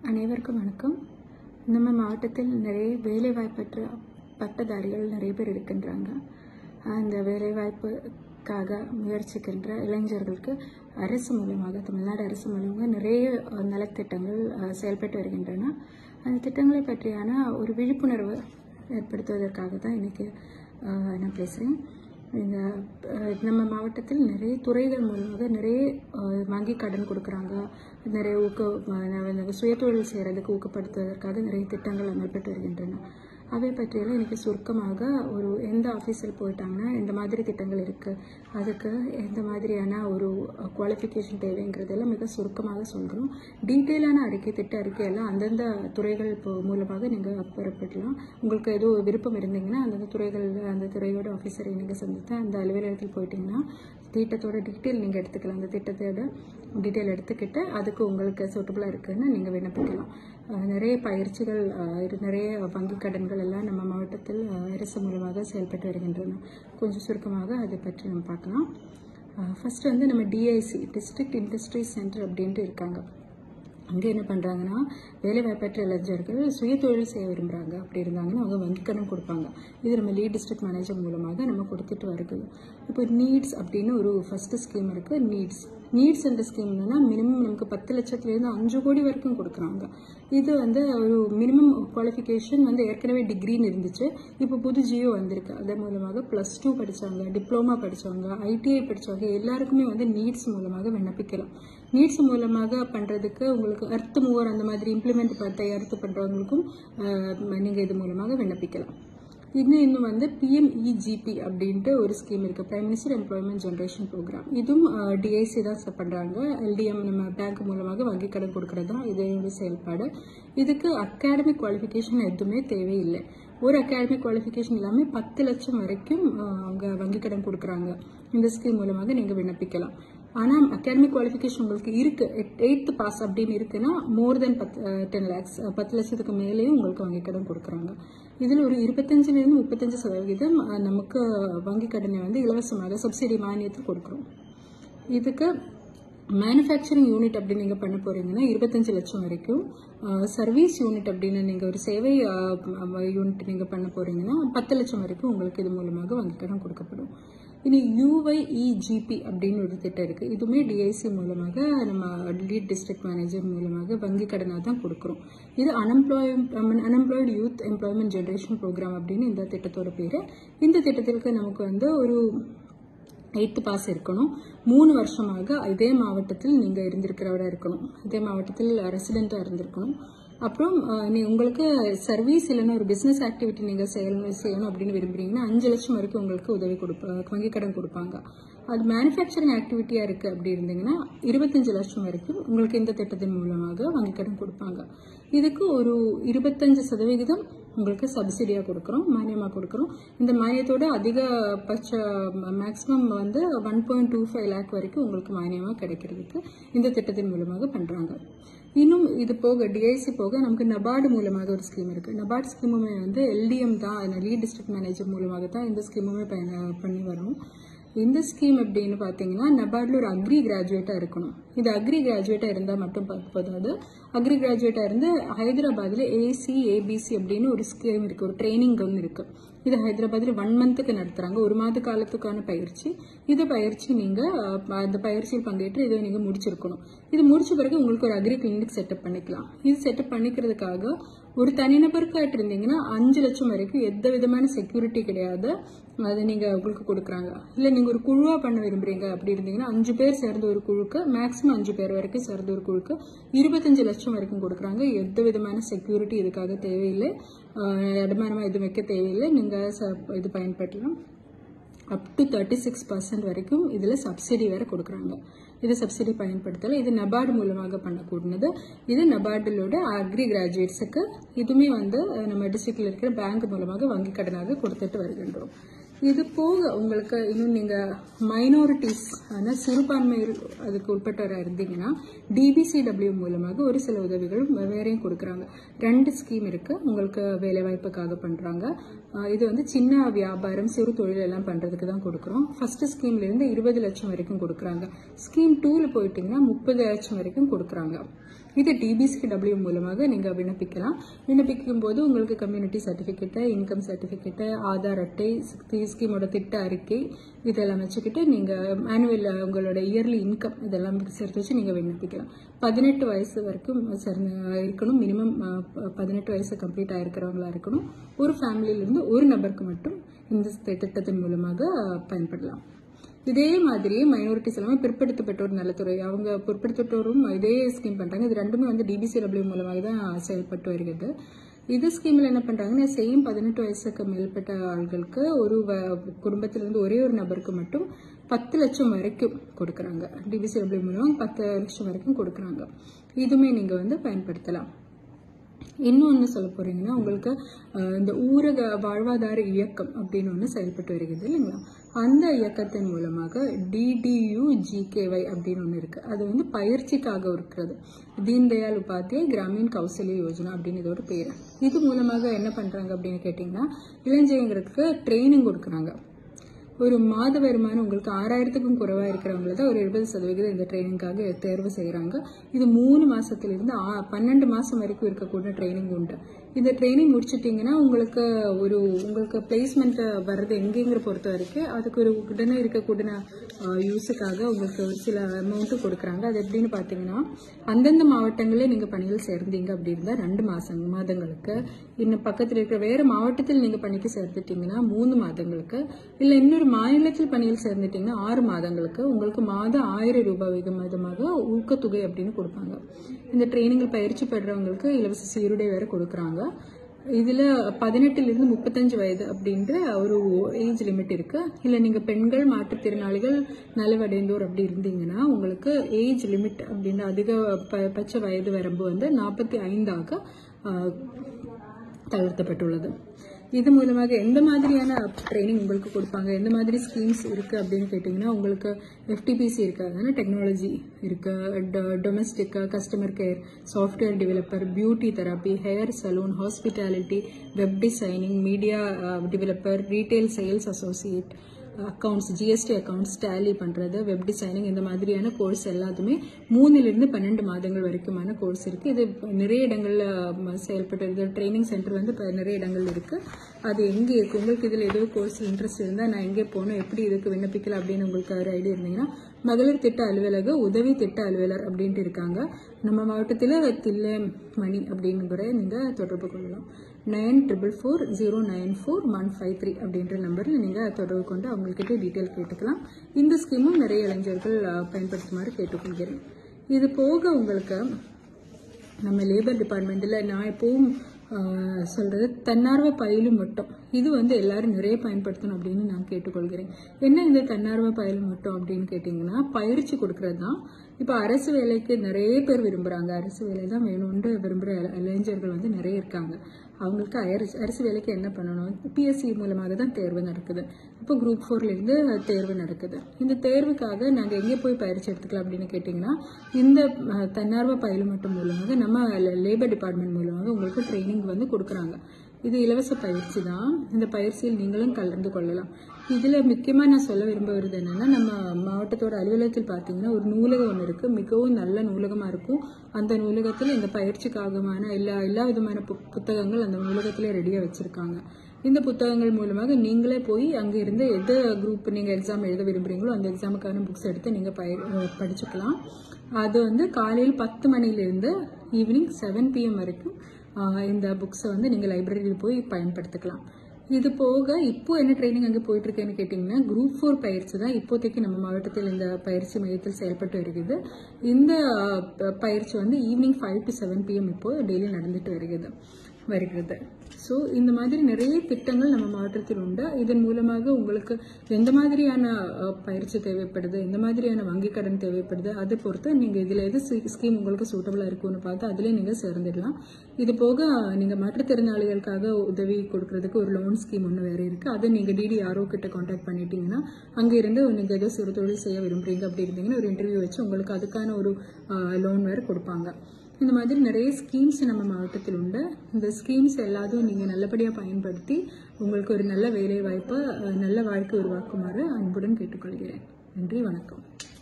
அனைவருக்கும் வணக்கம் நம்ம மாவட்டத்தில் நிறைய வேலைவாய்ப்பற்ற பட்டதாரிகள் நிறைய பேர் இருக்கின்றாங்க அந்த வேலைவாய்ப்புக்காக முயற்சிக்கின்ற இளைஞர்களுக்கு அரசு மூலமாக தமிழ்நாடு அரசு மூலமாக நிறைய அஹ், நலத்திட்டங்கள் அஹ், செயல்பட்டு வருகின்றன அந்த திட்டங்களை பற்றியான ஒரு விழிப்புணர்வு ஏற்படுத்துவதற்காக தான் இன்னைக்கு அஹ், நான் பேசுகிறேன் இந்த அஹ், நம்ம மாவட்டத்தில் நிறைய துறைகள் மூலமாக நிறைய அஹ், வங்கி கடன் கொடுக்குறாங்க நிறைய ஊக்க அஹ், சுயதொழில் செய்கிறதுக்கு ஊக்கப்படுத்துவதற்காக நிறைய திட்டங்கள் அமல்பட்டு வருகின்றன அவை பற்றியெல்லாம் எனக்கு சுருக்கமாக ஒரு எந்த ஆஃபீஸில் போயிட்டாங்கன்னா இந்த மாதிரி திட்டங்கள் இருக்குது அதுக்கு எந்த மாதிரியான ஒரு குவாலிஃபிகேஷன் தேவைங்கிறதெல்லாம் மிக சுருக்கமாக சொல்கிறோம் டீட்டெயிலான அறிக்கை திட்ட அறிக்கையெல்லாம் அந்தந்த துறைகள் இப்போ மூலமாக நீங்கள் பெறப்படலாம் உங்களுக்கு ஏதோ விருப்பம் இருந்தீங்கன்னா அந்தந்த துறைகள் அந்த துறையோட ஆஃபீஸரை நீங்கள் சந்தித்து அந்த அலுவலகத்தில் போயிட்டீங்கன்னா திட்டத்தோட டீட்டெயில் நீங்கள் எடுத்துக்கலாம் அந்த திட்டத்தோட டீட்டெயில் எடுத்துக்கிட்டு அதுக்கு உங்களுக்கு சூட்டபுளாக இருக்குன்னு நீங்கள் விண்ணப்பிக்கலாம் அஹ் நிறைய பயிற்சிகள் அஹ் இரு- நிறைய வங்கி கடன்கள் எல்லாம் நம்ம மாவட்டத்தில் அஹ், அரசு மூலமாக செயல்பட்டு வருகின்றன கொஞ்சம் சுருக்கமாக அதை பற்றி நம்ம பார்க்கலாம் ஃபர்ஸ்ட் வந்து நம்ம டிஐசி டிஸ்ட்ரிக்ட் இண்டஸ்ட்ரி சென்டர் அப்படின்ட்டு இருக்காங்க அங்கே என்ன பண்ணுறாங்கன்னா வேலைவாய்ப்பற்ற இளைஞர்கள் சுய தொழில் செய்ய விரும்புகிறாங்க அப்படி இருந்தாங்கன்னா அவங்க வங்கி கடன் கொடுப்பாங்க இது நம்ம லீட் டிஸ்ட்ரிக்ட் மேனேஜர் மூலமாக நம்ம கொடுத்துட்டு வருது இப்போ நீட்ஸ் அப்படின்னு ஒரு ஃபர்ஸ்ட் ஸ்கீம் இருக்குது நீட்ஸ் நீட்ஸ் என்ற ஸ்கீம் என்னன்னா மினிமம் நமக்கு பத்து லட்சத்துலேருந்து அஞ்சு கோடி வரைக்கும் கொடுக்குறாங்க இது வந்து ஒரு மினிமம் குவாலிஃபிகேஷன் வந்து ஏற்கனவே டிகிரின்னு இருந்துச்சு இப்போ புது ஜியோ வந்திருக்கு அதன் மூலமாக ப்ளஸ் டூ படித்தவங்க டிப்ளமா படித்தவங்க ஐடிஐ படித்தவங்க எல்லாருக்குமே வந்து நீட்ஸ் மூலமாக விண்ணப்பிக்கலாம் நீட்ஸ் மூலமாக பண்ணுறதுக்கு உங்களுக்கு அர்த்த மூவர் அந்த மாதிரி இம்ப்ளிமெண்ட் தயாரித்து பண்ணுறவங்களுக்கும் நீங்கள் இது மூலமாக விண்ணப்பிக்கலாம் இன்னும் இன்னும் வந்து பிஎம்இஜிபி அப்படின்ட்டு ஒரு ஸ்கீம் இருக்கு prime minister employment generation programme இதுவும் டிஐசி தான் ச- பண்றாங்க எல்டிஎம் நம்ம பேங்க் மூலமாக வங்கி கடன் கொடுக்கறது தான் இதோட செயல்பாடு இதுக்கு அகாடமிக் குவாலிஃபிகேஷன் எதுவுமே தேவையில்லை ஒரு அகாடமிக் குவாலிஃபிகேஷன் இல்லாமல் பத்து லட்சம் வரைக்கும் அஹ், அவங்க வங்கி கடன் கொடுக்குறாங்க இந்த ஸ்கீம் மூலமாக நீங்க விண்ணப்பிக்கலாம் ஆனா அகாடமிக் குவாலிஃபிகேஷன் உங்களுக்கு இருக்கு எயித்து பாஸ் அப்படின்னு இருக்குன்னா மோர் தென் பத்து டென் லேக்ஸ் பத்து லட்சத்துக்கு மேலேயும் உங்களுக்கு வங்கி கடன் கொடுக்குறாங்க இதில் ஒரு இருபத்தஞ்சுல இருந்து முப்பத்தஞ்சு சதவீதம் அஹ், நமக்கு வங்கி கடனை வந்து இலவசமாக சப்சிடி மானியத்தில் கொடுக்குறோம் இதுக்கு மேனுஃபேக்சரிங் யூனிட் அப்படின்னு நீங்கள் பண்ண போறீங்கன்னா இருபத்தஞ்சு லட்சம் வரைக்கும் சர்வீஸ் யூனிட் அப்படின்னு நீங்கள் ஒரு சேவை யூனிட் நீங்கள் பண்ண போறீங்கன்னா பத்து லட்சம் வரைக்கும் உங்களுக்கு இது மூலமாக வங்கி கடன் கொடுக்கப்படும் இனி யூஐஇஜிபி அப்படின்னு ஒரு திட்டம் இருக்கு இதுவுமே டிஐசி மூலமாக நம்ம லீட் டிஸ்ட்ரிக்ட் மேனேஜர் மூலமாக வங்கி கடனாக தான் கொடுக்குறோம் இது unemploy unemployed youth employment generation programme அப்படின்னு இந்த திட்டத்தோட பேர் இந்த திட்டத்திற்கு நமக்கு வந்து ஒரு எயித்து பாஸ் இருக்கணும் மூணு வருஷமாக இதே மாவட்டத்தில் நீங்கள் இருந்திருக்கிறவரா இருக்கணும் இதே மாவட்டத்தில் ரெசிடெண்ட்டாக இருந்திருக்கணும் அப்புறம் அஹ், நீ உங்களுக்கு சர்வீஸ் இல்லைன்னா ஒரு பிஸ்னஸ் ஆக்டிவிட்டி நீங்கள் செய்யணும் செய்யணும் அப்படின்னு விரும்புறீங்கன்னா அஞ்சு லட்சம் வரைக்கும் உங்களுக்கு உதவி கொடுப்ப வங்கி கடன் கொடுப்பாங்க அது மேனுஃபேக்சரிங் ஆக்டிவிட்டியாக இருக்குது அப்படி இருந்தீங்கன்னா இருபத்தஞ்சு லட்சம் வரைக்கும் உங்களுக்கு இந்த திட்டத்தின் மூலமாக வங்கி கடன் கொடுப்பாங்க இதுக்கு ஒரு இருபத்தஞ்சு சதவிகிதம் உங்களுக்கு சப்சிடியாக கொடுக்குறோம் மானியமாக கொடுக்குறோம் இந்த மானியத்தோட அதிகபட்ச மேக்ஸிமம் வந்து one point two five lakh வரைக்கும் உங்களுக்கு மானியமாக கிடைக்கிறதுக்கு இந்த திட்டத்தின் மூலமாக பண்ணுறாங்க இன்னும் இது போக டிஐசி போக நமக்கு நபார்டு மூலமாக ஒரு ஸ்கீம் இருக்கு நபார்டு ஸ்கீமுமே வந்து எல்டிஎம் தான் லீட் டிஸ்ட்ரிக்ட் மேனேஜர் மூலமாக தான் இந்த ஸ்கீமுமே பயன பண்ணி வரோம் இந்த ஸ்கீம் எப்படின்னு பார்த்தீங்கன்னா நபார்டில் ஒரு அக்ரி கிராஜுவேட்டாக இருக்கணும் இது அக்ரி கிராஜுவேட்டாக இருந்தால் மட்டும் பார்க்க போதாது அக்ரி கிராஜுவேட்டாக இருந்து ஹைதராபாத்தில் ஏசி ஏபிசி அப்படின்னு ஒரு ஸ்கீம் இருக்குது ஒரு ட்ரைனிங் ஒன்று இருக்குது இது ஹைதராபாத்தில் ஒன் மந்த்துக்கு நடத்துகிறாங்க ஒரு மாத காலத்துக்கான பயிற்சி இது பயிற்சி நீங்கள் அந்த பயிற்சியில் பங்கேற்று இதை நீங்கள் முடிச்சிருக்கணும் இது முடிச்ச பிறகு உங்களுக்கு ஒரு அக்ரி கிளினிக் செட்டப் பண்ணிக்கலாம் இது செட்டப் பண்ணிக்கிறதுக்காக ஒரு தனிநபருக்காட்டு இருந்தீங்கன்னா அஞ்சு லட்சம் வரைக்கும் எந்த விதமான செக்யூரிட்டி கிடையாது அதை நீங்க உங்களுக்கு கொடுக்குறாங்க இல்ல நீங்க ஒரு குழுவா பண்ண விரும்புறீங்க அப்படி இருந்தீங்கன்னா அஞ்சு பேர் சேர்ந்த ஒரு குழுக்கு மேக்ஸிமம் அஞ்சு பேர் வரைக்கும் சேர்ந்த ஒரு குழுக்கு இருபத்தஞ்சு லட்சம் வரைக்கும் கொடுக்குறாங்க எந்த விதமான செக்யூரிட்டி இதுக்காக தேவையில்லை ஆஹ் அடமானமா எதுவும் வைக்க தேவையில்லை நீங்க ச- இது பயன்படுத்தலாம் up to thirty six percent வரைக்கும் இதில் சப்சிடி வேற கொடுக்குறாங்க இது சப்சிடி பயன்படுத்தல இது நபார்டு மூலமாக பண்ணக்கூடியது இது நபார்டிலோட அக்ரி கிராஜுவேட்ஸுக்கு இதுவுமே வந்து அஹ், நம்ம டிஸ்ட்ரிக்ட்ல இருக்கிற பேங்க் மூலமாக வங்கி கடனாக கொடுத்துட்டு வருகின்றோம் இது போக உங்களுக்கு இன்னும் நீங்க மைனாரிட்டிஸ் ஆன சிறுபான்மையில் அதுக்கு உட்பட்டவராக இருந்தீங்கன்னா டிபிசிடபிள்யூ மூலமாக ஒரு சில உதவிகள் வேறையும் கொடுக்குறாங்க ரெண்டு ஸ்கீம் இருக்கு உங்களுக்கு வேலை வாய்ப்புக்காக பண்றாங்க ஆஹ் இது வந்து சின்ன வியாபாரம் சிறு தொழில் எல்லாம் பண்றதுக்கு தான் கொடுக்குறோம் ஃபர்ஸ்ட் ஸ்கீம்ல இருந்து இருபது லட்சம் வரைக்கும் கொடுக்குறாங்க ஸ்கீம் டூல போயிட்டீங்கன்னா முப்பது லட்சம் வரைக்கும் கொடுக்குறாங்க இது டிபிசிடபிள்யூ மூலமாக நீங்க விண்ணப்பிக்கலாம் விண்ணப்பிக்கும் போது உங்களுக்கு community certificate income certificate Aadhaar அட்டை ஸ்கீமோட திட்ட அறிக்கை இதெல்லாம் வச்சுக்கிட்டு நீங்க ஆனுவல் உங்களோட இயர்லி இன்கம் இதெல்லாம் சேர்த்து வச்சு நீங்க விண்ணப்பிக்கலாம் பதினெட்டு வயசு வரைக்கும் சரி- இருக்கணும் மினிமம் பதினெட்டு வயசு கம்ப்ளீட் ஆயிருக்கிறவங்களா இருக்கணும் ஒரு ஃபேமிலியில இருந்து ஒரு நபருக்கு மட்டும் இந்த திட்டத்தின் மூலமாக பயன்படலாம் இதே மாதிரி மைனாரிட்டிஸ் எல்லாமே பிற்படுத்தப்பட்டோர் நலத்துறை அவங்க பிற்படுத்தப்பட்டோரும் இதே ஸ்கீம் பண்றாங்க இது ரெண்டுமே வந்து டிபிசிடபிள்யூ மூலமாக தான் செயல்பட்டு வருகிறது இது ஸ்கீம்ல என்ன பண்றாங்கன்னா சேம் பதினெட்டு வயசுக்கு மேற்பட்ட ஆள்களுக்கு ஒரு வ- குடும்பத்திலிருந்து ஒரே ஒரு நபருக்கு மட்டும் பத்து லட்சம் வரைக்கும் கொடுக்கறாங்க டிபிசிடபிள்யூ மூலம் பத்து லட்சம் வரைக்கும் கொடுக்கறாங்க இதுமே நீங்க வந்து பயன்படுத்தலாம் இன்னொன்று சொல்ல போறீங்கன்னா உங்களுக்கு அஹ், இந்த ஊரக வாழ்வாதார இயக்கம் அப்படின்னு ஒன்று செயல்பட்டு வருகிறது இல்லைங்களா அந்த இயக்கத்தின் மூலமாக டிடியு ஜிகேவை அப்படின்னு ஒன்று இருக்கு அது வந்து பயிற்சிக்காக இருக்கிறது தீன்தயாள் உபாத்தியாய் கிராமீண் கௌசல்ய யோஜனா அப்படின்னு இதோட பேர் இது மூலமாக என்ன பண்றாங்க அப்படின்னு கேட்டிங்கன்னா இளைஞர்களுக்கு ட்ரைனிங் கொடுக்குறாங்க ஒரு மாத வருமானம் உங்களுக்கு ஆறாயிரத்துக்கும் குறைவா இருக்கிறவங்கள தான் ஒரு எழுபது சதவிகிதம் இந்த ட்ரைனிங்காக தேர்வு செய்யறாங்க இது மூணு மாசத்துல இருந்து ஆ- பன்னெண்டு மாசம் வரைக்கும் இருக்கக்கூடிய ட்ரைனிங் உண்டு இந்த ட்ரைனிங் முடிச்சிட்டீங்கன்னா உங்களுக்கு ஒரு உங்களுக்கு பிளேஸ்மெண்ட் வர்றது எங்கேங்கிற பொறுத்த வரைக்கும் அதுக்கு ஒரு உடனே இருக்கக்கூடிய யூஸுக்காக உங்களுக்கு ஒரு சில அமௌண்ட் கொடுக்குறாங்க அது எப்படின்னு பார்த்தீங்கன்னா அந்தந்த மாவட்டங்களே நீங்க பணியில் சேர்ந்தீங்க அப்படி இருந்தா ரெண்டு மாசம் மாதங்களுக்கு இன்னும் பக்கத்தில் இருக்கிற வேற மாவட்டத்தில் நீங்க பணிக்கு சேர்ந்துட்டீங்கன்னா மூணு மாதங்களுக்கு இல்ல இன்னொரு மாநிலத்தில் பணியில் சேர்ந்துட்டீங்கன்னா ஆறு மாதங்களுக்கு உங்களுக்கு மாதம் ஆயிரம் ரூபாய் விதமாக ஊக்கத்தொகை அப்படின்னு கொடுப்பாங்க இந்த ட்ரைனிங்கில் பயிற்சி பெறவங்களுக்கு இலவச சீருடை வேற கொடுக்குறாங்க இதுல பதினெட்டுல இருந்து முப்பத்தஞ்சு வயது அப்படின்ற ஒரு ஏஜ் லிமிட் இருக்கு இல்ல நீங்க பெண்கள் மாற்றுத்திறனாளிகள் நலவடைந்தோர் அப்படி இருந்தீங்கன்னா உங்களுக்கு ஏஜ் லிமிட் அப்படின்னு அதிக ப- பட்ச வயது வரம்பு வந்து நாற்பத்தி ஐந்தாக ஆஹ், தளர்த்தப்பட்டுள்ளது இது மூலமாக எந்த மாதிரியான ட்ரைனிங் உங்களுக்கு கொடுப்பாங்க எந்த மாதிரி ஸ்கீம்ஸ் இருக்கு அப்படின்னு கேட்டிங்கன்னா உங்களுக்கு எஃப்டிபிசி இருக்கு அதான டெக்னாலஜி இருக்கு domestic customer care software developer beauty therapy hair salon hospitality web designing media developer retail sales associate accounts GST accounts Tally பண்றது வெப் டிசைனிங் இந்த மாதிரியான கோர்ஸ் எல்லாத்துமே மூணுல இருந்து பன்னெண்டு மாதங்கள் வரைக்குமான கோர்ஸ் இருக்கு இது நிறைய இடங்கள்ல ம, செயல்பட்டு இது ட்ரைனிங் சென்டர் வந்து இப்ப நிறைய இடங்கள் இருக்கு அது எங்க இருக்கு உங்களுக்கு இதுல ஏதோ கோர்ஸ் இன்ட்ரெஸ்ட் இருந்தா நான் எங்கே போகணும் எப்படி இதுக்கு விண்ணப்பிக்கலாம் அப்படின்னு உங்களுக்கு ஒரு ஐடியா இருந்தீங்கன்னா மகளிர் திட்ட அலுவலக உதவி திட்ட அலுவலர் அப்படின்ட்டு இருக்காங்க நம்ம மாவட்டத்தில் தில்லை மணி அப்படின்னு கூட நீங்க தொடர்பு கொள்ளலாம் nine triple four zero nine four one five three அப்படின்ற நம்பரில் நீங்கள் தொடர்பு கொண்டு அவங்கக்கிட்ட டீட்டெயில் கேட்டுக்கலாம் இந்த ஸ்கீமும் நிறைய இளைஞர்கள் அஹ், பயன்படுத்துமாறு கேட்டுக்கொள்கிறேன் இது போக உங்களுக்கு நம்ம லேபர் டிபார்ட்மெண்ட்டில் நான் எப்பவும் ஆஹ், சொல்றது தன்னார்வ பயிலும் மட்டும் இது வந்து எல்லாரும் நிறைய பயன்படுத்தணும் அப்படின்னு நான் கேட்டுக்கொள்கிறேன் என்ன இந்த தன்னார்வ பயிலும் மட்டும் அப்படின்னு கேட்டிங்கன்னா பயிற்சி கொடுக்கறது தான் இப்போ அரசு வேலைக்கு நிறைய பேர் விரும்புகிறாங்க அரசு வேலை தான் வேணும்னு விரும்புகிற இளைஞர்கள் வந்து நிறைய இருக்காங்க அவங்களுக்கு அரசு அரசு வேலைக்கு என்ன பண்ணணும் பிஎஸ்சி மூலமாக தான் தேர்வு நடக்குது இப்போ குரூப் ஃபோர்லேருந்து தேர்வு நடக்குது இந்த தேர்வுக்காக நாங்கள் எங்கே போய் பயிற்சி எடுத்துக்கலாம் அப்படின்னு கேட்டிங்கன்னா இந்த அஹ், தன்னார்வ பயிலும் மட்டும் மூலமாக நம்ம லேபர் டிபார்ட்மெண்ட் மூலமாக உங்களுக்கு ட்ரைனிங் வந்து கொடுக்குறாங்க இது இலவச பயிற்சி தான் இந்த பயிற்சியில் நீங்களும் கலந்து கொள்ளலாம் இதுல முக்கியமா நான் சொல்ல விரும்புவது என்னன்னா நம்ம மாவட்டத்தோட அலுவலகத்தில் பாத்தீங்கன்னா ஒரு நூலகம் ஒன்று இருக்கு மிகவும் நல்ல நூலகமா இருக்கும் அந்த நூலகத்தில் இந்த பயிற்சிக்காகமான எல்லா எல்லா விதமான பு- புத்தகங்கள் அந்த நூலகத்திலே ரெடியா வச்சிருக்காங்க இந்த புத்தகங்கள் மூலமாக நீங்களே போய் அங்க இருந்து எந்த குரூப் நீங்க எக்ஸாம் எழுத விரும்புறீங்களோ அந்த எக்ஸாமுக்கான புக்ஸ் எடுத்து நீங்க பயிர் அஹ் படிச்சுக்கலாம் அது வந்து காலையில் பத்து மணிலிருந்து ஈவினிங் செவன் பிஎம் வரைக்கும் ஆஹ் இந்த புக்ஸை வந்து நீங்கள் லைப்ரரியில் போய் பயன்படுத்திக்கலாம் இது போக இப்போ என்ன ட்ரைனிங் அங்கே போயிட்டு இருக்கேன்னு கேட்டிங்கன்னா குரூப் ஃபோர் பயிற்சி தான் இப்போதைக்கு நம்ம மாவட்டத்தில் இந்த பயிற்சி மையத்தில் செயல்பட்டு வருகிறது இந்த ஆஹ், ப- பயிற்சி வந்து evening five to seven PM இப்போ டெய்லி நடந்துட்டு வருகிறது வருகிறது ஸோ இந்த மாதிரி நிறைய திட்டங்கள் நம்ம மாவட்டத்தில் உண்டு இதன் மூலமாக உங்களுக்கு எந்த மாதிரியான அஹ், பயிற்சி தேவைப்படுது எந்த மாதிரியான வங்கி கடன் தேவைப்படுது அதை பொறுத்து நீங்கள் இதில் எது ஸ்கீம் உங்களுக்கு சூட்டபுளாக இருக்கும்னு பார்த்து அதிலே நீங்கள் சேர்ந்துடலாம் இது போக நீங்கள் மாற்றுத்திறனாளிகளுக்காக உதவி கொடுக்கறதுக்கு ஒரு லோன் ஸ்கீம் ஒன்று வேறு இருக்குது அதை நீங்கள் டிடிஆர்ஓ கிட்ட காண்டாக்ட் பண்ணிட்டீங்கன்னா அங்கே இருந்து நீங்கள் ஏதோ சிறு தொழில் செய்ய விரும்புறீங்க அப்படி இருந்தீங்கன்னா ஒரு இன்டர்வியூ வச்சு உங்களுக்கு அதுக்கான ஒரு லோன் வேறு கொடுப்பாங்க இந்த மாதிரி நிறைய ஸ்கீம்ஸ் நம்ம மாவட்டத்தில் உண்டு இந்த ஸ்கீம்ஸ் எல்லாத்தையும் நீங்கள் நல்லபடியாக பயன்படுத்தி உங்களுக்கு ஒரு நல்ல வேலை வாய்ப்பை அஹ், நல்ல வாழ்க்கை உருவாக்குமாறு அன்புடன் கேட்டுக்கொள்கிறேன் நன்றி வணக்கம்